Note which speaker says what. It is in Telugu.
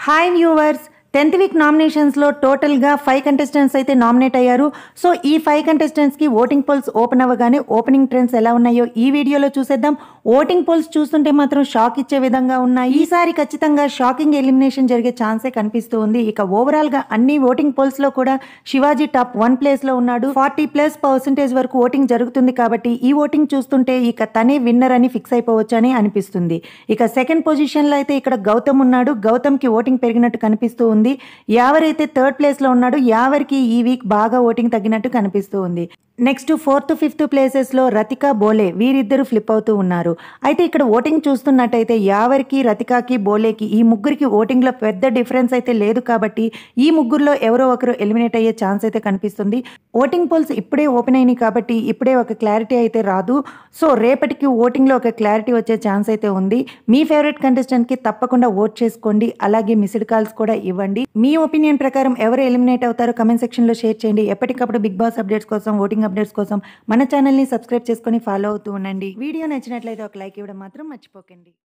Speaker 1: హాయ్ వ్యూవర్స్ టెన్త్ వీక్ నామినేషన్స్లో టోటల్గా ఫైవ్ కంటెస్టెంట్స్ అయితే నామినేట్ అయ్యారు సో ఈ ఫైవ్ కంటెస్టెంట్స్కి ఓటింగ్ పోల్స్ ఓపెన్ అవ్వగానే ఓపెనింగ్ ట్రెండ్స్ ఎలా ఉన్నాయో ఈ వీడియోలో చూసేద్దాం ఓటింగ్ పోల్స్ చూస్తుంటే మాత్రం షాక్ ఇచ్చే విధంగా ఉన్నాయి ఈసారి ఖచ్చితంగా షాకింగ్ ఎలిమినేషన్ జరిగే ఛాన్సే కనిపిస్తూ ఉంది ఇక ఓవరాల్గా అన్ని ఓటింగ్ పోల్స్లో కూడా శివాజీ టాప్ వన్ ప్లేస్లో ఉన్నాడు ఫార్టీ ప్లస్ పర్సెంటేజ్ వరకు ఓటింగ్ జరుగుతుంది కాబట్టి ఈ ఓటింగ్ చూస్తుంటే ఇక తనే విన్నర్ అని ఫిక్స్ అయిపోవచ్చు అని అనిపిస్తుంది ఇక సెకండ్ పొజిషన్లో అయితే ఇక్కడ గౌతమ్ ఉన్నాడు గౌతమ్కి ఓటింగ్ పెరిగినట్టు కనిపిస్తూ ఉంది యావరైతే థర్డ్ ప్లేస్లో ఉన్నాడు యావరికి ఈ వీక్ బాగా ఓటింగ్ తగ్గినట్టు కనిపిస్తూ ఉంది నెక్స్ట్ ఫోర్త్ ఫిఫ్త్ ప్లేసెస్లో రతిక బోలే వీరిద్దరు ఫ్లిప్ అవుతూ ఉన్నారు అయితే ఇక్కడ ఓటింగ్ చూస్తున్నట్టయితే యావరికి రతికాకి బోలేకి ఈ ముగ్గురికి ఓటింగ్లో పెద్ద డిఫరెన్స్ అయితే లేదు కాబట్టి ఈ ముగ్గురులో ఎవరో ఒకరు ఎలిమినేట్ అయ్యే ఛాన్స్ అయితే కనిపిస్తుంది ఓటింగ్ పోల్స్ ఇప్పుడే ఓపెన్ అయినాయి కాబట్టి ఇప్పుడే ఒక క్లారిటీ అయితే రాదు సో రేపటికి ఓటింగ్లో ఒక క్లారిటీ వచ్చే ఛాన్స్ అయితే ఉంది మీ ఫేవరెట్ కంటెస్టెంట్కి తప్పకుండా ఓట్ చేసుకోండి అలాగే మిస్డ్ కాల్స్ కూడా ఇవ్వండి మీ ఒపీనియన్ ప్రకారం ఎవరు ఎలిమినేట్ అవుతారో కమెంట్ సెక్షన్లో షేర్ చేయండి ఎప్పటికప్పుడు బిగ్ బాస్ అప్డేట్స్ కోసం ఓటింగ్ అప్డేట్స్ కోసం మన ఛానల్ని సబ్స్క్రైబ్ చేసుకొని ఫాలో అవుతూ ఉండండి వీడియో నచ్చినట్లయితే ఒక లైక్ ఇవ్వడం మాత్రం మర్చిపోకండి